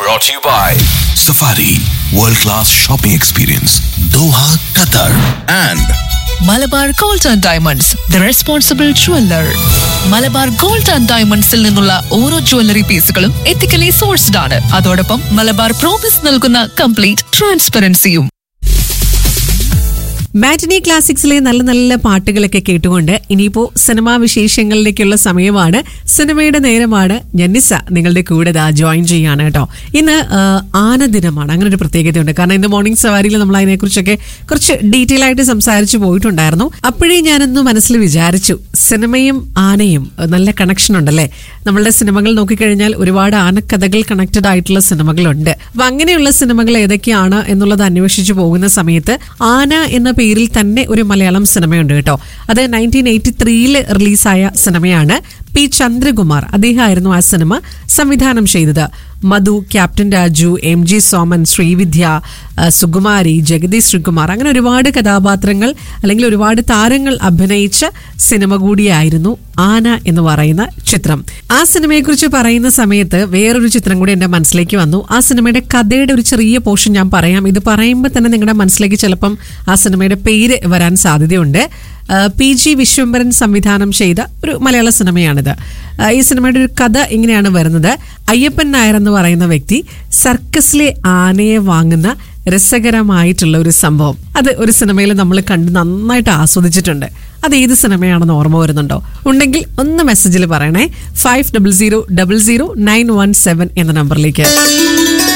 Brought to you by Safari World Class Shopping Experience Doha, Qatar and Malabar gold and diamonds the responsible jeweller Malabar gold and ഡയമണ്ട്സിൽ നിന്നുള്ള ഓരോ jewellery പീസുകളും ethically sourced ആണ് അതോടൊപ്പം Malabar promise നൽകുന്ന complete ട്രാൻസ്പെറൻസിയും matinee ക്ലാസിക്സിലെ നല്ല നല്ല പാട്ടുകളൊക്കെ കേട്ടുകൊണ്ട് ഇനിയിപ്പോ സിനിമാ വിശേഷങ്ങളിലേക്കുള്ള സമയമാണ് സിനിമയുടെ നേരമാണ് ഞന്നിസ നിങ്ങളുടെ കൂടെ ദാ ജോയിൻ ചെയ്യാണ് കേട്ടോ ഇന്ന് ആ, ആന ദിനമാണ് അങ്ങനെ ഒരു പ്രത്യേകതയുണ്ട് കാരണം ഇന്ന് മോർണിംഗ് സവാരിയിൽ നമ്മൾ അതിനെക്കുറിച്ചൊക്കെ കുറച്ച് ഡീറ്റെയിൽ ആയിട്ട് സംസാരിച്ചു പോയിട്ടുണ്ടായിരുന്നു അപ്പോഴേ ഞാനൊന്ന് മനസ്സിൽ വിചാരിച്ചു സിനിമയും ആനയും ആ, നല്ല കണക്ഷൻ ഉണ്ടല്ലേ നമ്മളുടെ സിനിമകൾ നോക്കിക്കഴിഞ്ഞാൽ ഒരുപാട് ആനക്കഥകൾ കണക്റ്റഡ് ആയിട്ടുള്ള സിനിമകളുണ്ട് അപ്പൊ അങ്ങനെയുള്ള സിനിമകൾ ഏതൊക്കെയാണ് എന്നുള്ളത് അന്വേഷിച്ചു പോകുന്ന സമയത്ത് ആന എന്ന പേരിൽ തന്നെ ഒരു മലയാളം സിനിമയുണ്ട് കേട്ടോ അത് നയൻറ്റീൻ എയ്റ്റി ത്രീയിൽ റിലീസായ സിനിമയാണ് പി ചന്ദ്രകുമാർ അദ്ദേഹമായിരുന്നു ആ സിനിമ സംവിധാനം ചെയ്തത് Madhu captain Raju M G Soman Srividya ആ, സുകുമാരി ജഗദീഷ് ശ്രീകുമാർ അങ്ങനെ ഒരുപാട് കഥാപാത്രങ്ങൾ അല്ലെങ്കിൽ ഒരുപാട് താരങ്ങൾ അഭിനയിച്ച സിനിമ കൂടിയായിരുന്നു ആന എന്ന് പറയുന്ന ചിത്രം ആ സിനിമയെക്കുറിച്ച് പറയുന്ന സമയത്ത് വേറൊരു ചിത്രം കൂടി എന്റെ മനസ്സിലേക്ക് വന്നു ആ സിനിമയുടെ കഥയുടെ ഒരു ചെറിയ പോർഷൻ ഞാൻ പറയാം ഇത് പറയുമ്പോൾ തന്നെ നിങ്ങളുടെ മനസ്സിലേക്ക് ചിലപ്പം ആ സിനിമയുടെ പേര് വരാൻ സാധ്യതയുണ്ട് ആ, പി ജി വിശ്വംഭരൻ സംവിധാനം ചെയ്ത ഒരു മലയാള സിനിമയാണിത് ആ, ഈ സിനിമയുടെ ഒരു കഥ ഇങ്ങനെയാണ് വരുന്നത് അയ്യപ്പൻ നായർ എന്ന് പറയുന്ന വ്യക്തി സർക്കസിലെ ആനയെ വാങ്ങുന്ന രസകരമായിട്ടുള്ള ഒരു സംഭവം അത് ഒരു സിനിമയിൽ നമ്മൾ കണ്ട് നന്നായിട്ട് ആസ്വദിച്ചിട്ടുണ്ട് അത് ഏത് സിനിമയാണെന്ന് ഓർമ്മ വരുന്നുണ്ടോ ഉണ്ടെങ്കിൽ ഒന്ന് മെസ്സേജിൽ പറയണേ five double zero double zero nine one seven എന്ന നമ്പറിലേക്ക്